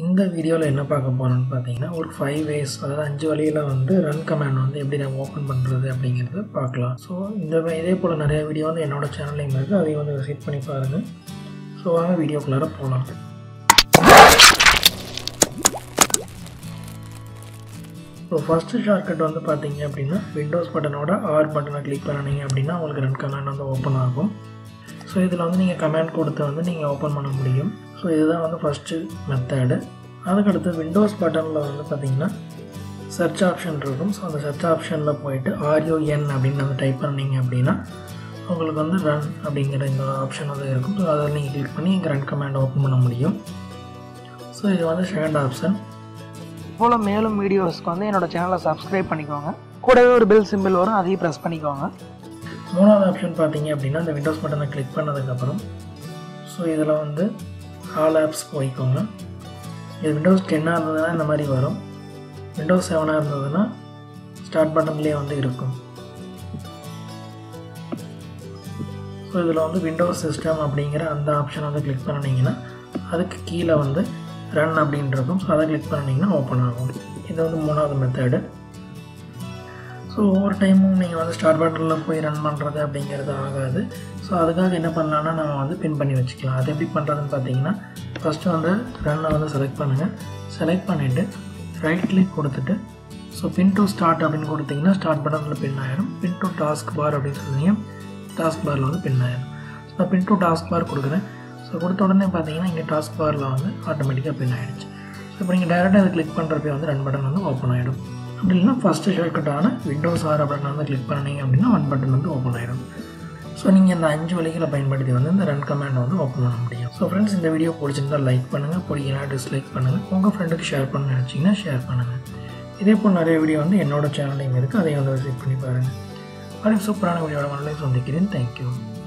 இந்த வீடியோவில் என்ன பார்க்க போகிறோம்னு பார்த்தீங்கன்னா ஒரு ஃபைவ் வேஸ் அதாவது அஞ்சு வழியில் வந்து ரன் கமாண்ட் வந்து எப்படி நம்ம ஓப்பன் பண்ணுறது அப்படிங்கிறத பார்க்கலாம் ஸோ இந்த வே- இதே போல் நிறைய வீடியோ வந்து என்னோட சேனல்லையும் இருக்குது அதையும் வந்து விசிட் பண்ணி பாருங்கள் ஸோ வாங்க வீடியோக்குள்ளார போகலாம் ஸோ ஃபஸ்ட்டு ஷார்ட்கட் வந்து பார்த்தீங்க அப்படின்னா விண்டோஸ் பட்டனோட ஆர் பட்டனை கிளிக் பண்ணினீங்க அப்படின்னா உங்களுக்கு ரன் கமாண்ட் வந்து ஓப்பன் ஆகும் ஸோ இதில் வந்து நீங்கள் கமாண்ட் கொடுத்து வந்து நீங்கள் ஓப்பன் பண்ண முடியும் ஸோ இதுதான் வந்து ஃபஸ்ட்டு மெத்தடு அதுக்கடுத்து விண்டோஸ் பட்டனில் வந்து பார்த்தீங்கன்னா சர்ச் ஆப்ஷன் இருக்கும் ஸோ அந்த சர்ச் ஆப்ஷனில் போயிட்டு ஆர்யூஎன் அப்படின்னு வந்து டைப் பண்ணீங்க அப்படின்னா உங்களுக்கு வந்து ரன் அப்படிங்கிற இந்த ஆப்ஷன் வந்து இருக்கும் ஸோ அதை நீங்கள் கிளிக் பண்ணி இங்கே ரன் கமாண்ட் ஓப்பன் பண்ண முடியும் ஸோ இது வந்து செகண்ட் ஆப்ஷன் போல் மேலும் வீடியோஸ்க்கு வந்து என்னோட சேனலை சப்ஸ்கிரைப் பண்ணிக்கோங்க கூடவே ஒரு பெல் சிம்பிள் வரும் அதையும் ப்ரெஸ் பண்ணிக்கோங்க மூணாவது ஆப்ஷன் பார்த்தீங்க அப்படின்னா இந்த விண்டோஸ் பட்டனை கிளிக் பண்ணதுக்கப்புறம் ஸோ இதில் வந்து ஆல் ஆப்ஸ் போய்க்கோங்க இது விண்டோஸ் டென்னாக இருந்ததுன்னா இந்த மாதிரி வரும் விண்டோஸ் செவனாக இருந்ததுன்னா ஸ்டார்ட் பட்டன்லேயே வந்து இருக்கும் ஸோ இதில் வந்து விண்டோஸ் சிஸ்டம் அப்படிங்கிற அந்த ஆப்ஷன் வந்து கிளிக் பண்ணினீங்கன்னா அதுக்கு கீழே வந்து ரன் அப்படின்னு இருக்கும் ஸோ அதை கிளிக் பண்ணிங்கன்னா ஓப்பன் ஆகும் இது வந்து மூணாவது மெத்தடு ஸோ ஒவ்வொரு டைமும் நீங்கள் வந்து ஸ்டார்ட் பட்டனில் போய் ரன் பண்ணுறது அப்படிங்கிறது ஆகாது ஸோ அதுக்காக என்ன பண்ணலான்னா நம்ம வந்து பின் பண்ணி வச்சுக்கலாம் அது எப்படி பண்ணுறதுன்னு பார்த்தீங்கன்னா ஃபஸ்ட்டு வந்து ரன்னை வந்து செலக்ட் பண்ணுங்கள் செலக்ட் பண்ணிவிட்டு ரைட் கிளிக் கொடுத்துட்டு ஸோ பின் டு ஸ்டார்ட் அப்படின்னு கொடுத்தீங்கன்னா ஸ்டார்ட் பட்டனில் பின் ஆயிடும் பின் டு டாஸ்க் பார் அப்படின்னு சொன்னீங்க டாஸ்க் பாரில் வந்து பின் ஆயிடும் ஸோ நான் பின் டு டாஸ்க் பார் கொடுக்குறேன் ஸோ கொடுத்த உடனே பார்த்தீங்கன்னா இங்கே டாஸ்க் பாரில் வந்து ஆட்டோமேட்டிக்காக பின் ஆகிடுச்சு ஸோ இப்போ நீங்கள் டேரெக்டாக அதை கிளிக் பண்ணுறப்ப வந்து ரன் பட்டன் வந்து ஓப்பன் ஆகிடும் அப்படி இல்லைன்னா ஃபஸ்ட்டு ஷார்ட்கட்டான விண்டோஸ் ஆர் பட்டன் வந்து கிளிக் பண்ணீங்க அப்படின்னா ஒன் பட்டன் வந்து ஓப்பன் ஆகிடும் ஸோ நீங்கள் இந்த அஞ்சு வழிகளை பயன்படுத்தி வந்து இந்த ரன் கமாண்ட் வந்து ஓப்பன் பண்ண முடியும் ஸோ ஃப்ரெண்ட்ஸ் இந்த வீடியோ பிடிச்சிருந்தா லைக் பண்ணுங்கள் பிடிக்கலனா டிஸ்லைக் பண்ணுங்கள் உங்கள் ஃப்ரெண்டுக்கு ஷேர் பண்ண நினச்சிங்கன்னா ஷேர் பண்ணுங்கள் இதே போல் நிறைய வீடியோ வந்து என்னோட சேனல்லையும் இருக்குது அதையும் வந்து விசிட் பண்ணி பாருங்கள் அது சூப்பரான வீடியோட மனதில் சந்திக்கிறேன் தேங்க்யூ